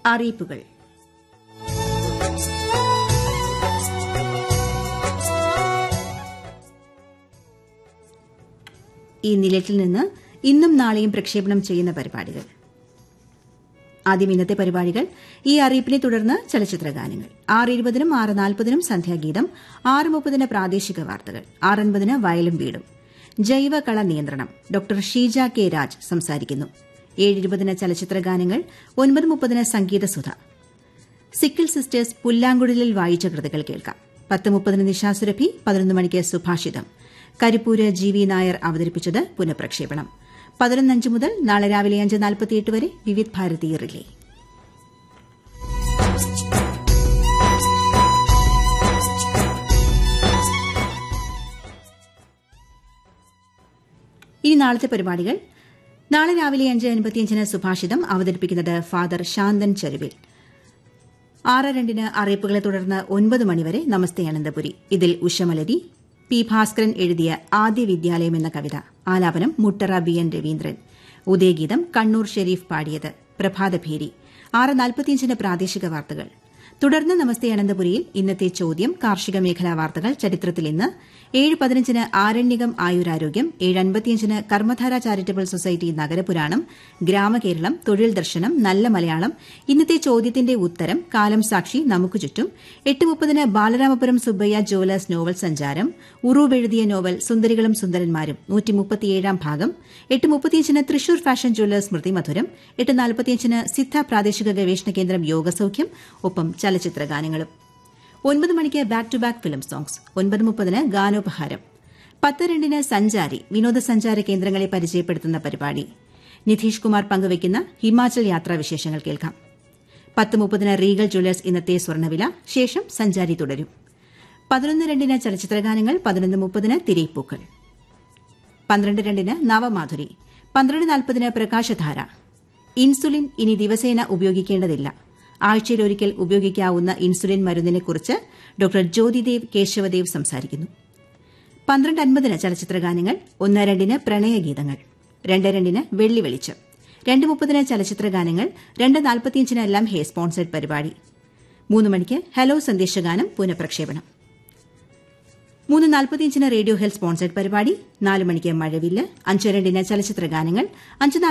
അറിയിപ്പുകൾ ഈ നിലയത്തിൽ നിന്ന് ഇന്നും നാളെയും പ്രക്ഷേപണം ചെയ്യുന്ന പരിപാടികൾ ആദ്യം ഇന്നത്തെ പരിപാടികൾ ഈ അറിയിപ്പിനെ തുടർന്ന് ചലച്ചിത്ര ഗാനങ്ങൾ ആറ് ഇരുപതിനും ആറ് നാൽപ്പതിനും സന്ധ്യാഗീതം ആറ് മുപ്പതിന് പ്രാദേശിക വാർത്തകൾ ആറ് അൻപതിന് വയലും വീടും ജൈവകള നിയന്ത്രണം ഡോക്ടർ ഷീജ കെ രാജ് സംസാരിക്കുന്നു ഏഴ് ഇരുപതിന് ചലച്ചിത്ര ഗാനങ്ങൾ ഒൻപത് മുപ്പതിന് സംഗീതസുധ സിക്കിൾ സിസ്റ്റേഴ്സ് പുല്ലാങ്കുഴലിൽ വായിച്ച കൃതികൾ കേൾക്കാം പത്ത് മുപ്പതിന് നിശാസുരഭി പതിനൊന്ന് മണിക്ക് സുഭാഷിതം കരിപ്പൂര് ജി വി നായർ അവതരിപ്പിച്ചത് പുനഃപ്രക്ഷേപണം പതിനൊന്നഞ്ച് മുതൽ നാളെ രാവിലെ അഞ്ച് നാൽപ്പത്തിയെട്ട് വരെ വിവിധ് ഭാരതി റിലേ ഇനി നാളത്തെ പരിപാടികൾ നാളെ രാവിലെ അഞ്ച് അൻപത്തിയഞ്ചിന് സുഭാഷിതം അവതരിപ്പിക്കുന്നത് ഫാദർ ശാന്തൻ ചെരുവിൽ ആറ് രണ്ടിന് അറിയിപ്പുകളെ തുടർന്ന് ഒൻപത് മണിവരെ നമസ്തേ അനന്തപുരി ഇതിൽ ഉഷമലരി പി ഭാസ്കരൻ എഴുതിയ ആദ്യ വിദ്യാലയം എന്ന കവിത ആലാപനം മുട്ടറ ബി എൻ രവീന്ദ്രൻ ഉദയഗീതം കണ്ണൂർ ഷെരീഫ് പാടിയത് പ്രഭാതഭേരി ആറ് നാൽപ്പത്തിയഞ്ചിന് പ്രാദേശിക വാർത്തകൾ തുടർന്ന് നമസ്തേ അനന്തപുരിയിൽ ഇന്നത്തെ ചോദ്യം കാർഷിക മേഖലാ വാർത്തകൾ ചരിത്രത്തിൽ ഇന്ന് ഏഴ് പതിനഞ്ചിന് ആരണ്യകം ആയുരാരോഗ്യം ഏഴ് അൻപത്തിയഞ്ചിന് കർമ്മധാര ചാരിറ്റബിൾ സൊസൈറ്റി നഗരപുരാണം ഗ്രാമകേരളം തൊഴിൽ ദർശനം നല്ല മലയാളം ഇന്നത്തെ ചോദ്യത്തിന്റെ ഉത്തരം കാലം സാക്ഷി നമുക്ക് ചുറ്റും എട്ട് മുപ്പതിന് ബാലരാമപുരം സുബ്ബയ്യ ജോലസ് നോവൽ സഞ്ചാരം ഉറൂബ് എഴുതിയ നോവൽ സുന്ദരികളും സുന്ദരന്മാരും നൂറ്റി മുപ്പത്തിയേഴാം ഭാഗം എട്ട് മുപ്പത്തിയഞ്ചിന് തൃശൂർ ഫാഷൻ ജ്വല്ലേഴ്സ് സ്മൃതി മധുരം എട്ട് നാൽപ്പത്തിയഞ്ചിന് സിദ്ധ പ്രാദേശിക ഗവേഷണ കേന്ദ്രം യോഗസൌഖ്യം ഒപ്പം ചലച്ചിത്ര ഗാനങ്ങളും ഒൻപത് മണിക്ക് back to back film songs ഒൻപത് മുപ്പതിന് ഗാനോപഹാരം പത്ത് രണ്ടിന് സഞ്ചാരി വിനോദസഞ്ചാര കേന്ദ്രങ്ങളെ പരിചയപ്പെടുത്തുന്ന പരിപാടി നിധീഷ് കുമാർ പങ്കുവയ്ക്കുന്ന ഹിമാചൽ യാത്രാ വിശേഷങ്ങൾ കേൾക്കാം പത്ത് മുപ്പതിന് റീഗൽ ജ്വല്ലേഴ്സ് ഇന്നത്തെ സ്വർണ്ണവില ശേഷം സഞ്ചാരി തുടരും പതിനൊന്ന് രണ്ടിന് ചലച്ചിത്രഗാനങ്ങൾ പതിനൊന്ന് മുപ്പതിന് തിരയിപ്പൂക്കൾ പന്ത്രണ്ട് രണ്ടിന് നവമാധുരി പന്ത്രണ്ട് നാൽപ്പതിന് പ്രകാശധാര ഇൻസുലിൻ ഇനി ദിവസേന ഉപയോഗിക്കേണ്ടതില്ല ആഴ്ചയിലൊരിക്കൽ ഉപയോഗിക്കാവുന്ന ഇൻസുലിൻ മരുന്നിനെക്കുറിച്ച് ഡോക്ടർ ജ്യോതിദേവ് കേശവദേവ് സംസാരിക്കുന്നു പന്ത്രണ്ട് അൻപതിന് ചലച്ചിത്രഗാനങ്ങൾ ഒന്ന് രണ്ടിന് പ്രണയഗീതങ്ങൾ രണ്ട് രണ്ടിന് വെള്ളി വെളിച്ചം രണ്ട് മുപ്പതിന് ചലച്ചിത്രഗാനങ്ങൾ രണ്ട് നാൽപ്പത്തിയഞ്ചിന് എല്ലാം ഹേ സ്പോൺസേഡ് പരിപാടി മൂന്ന് മണിക്ക് ഹലോ സന്ദേശഗാനം പുനഃപ്രക്ഷേപണം മൂന്ന് നാൽപ്പത്തിയഞ്ചിന് റേഡിയോ ഹെൽത്ത് സ്പോൺസേഡ് പരിപാടി നാല് മണിക്ക് മഴവില്ല് അഞ്ച് രണ്ടിന് ചലച്ചിത്രഗാനങ്ങൾ അഞ്ച്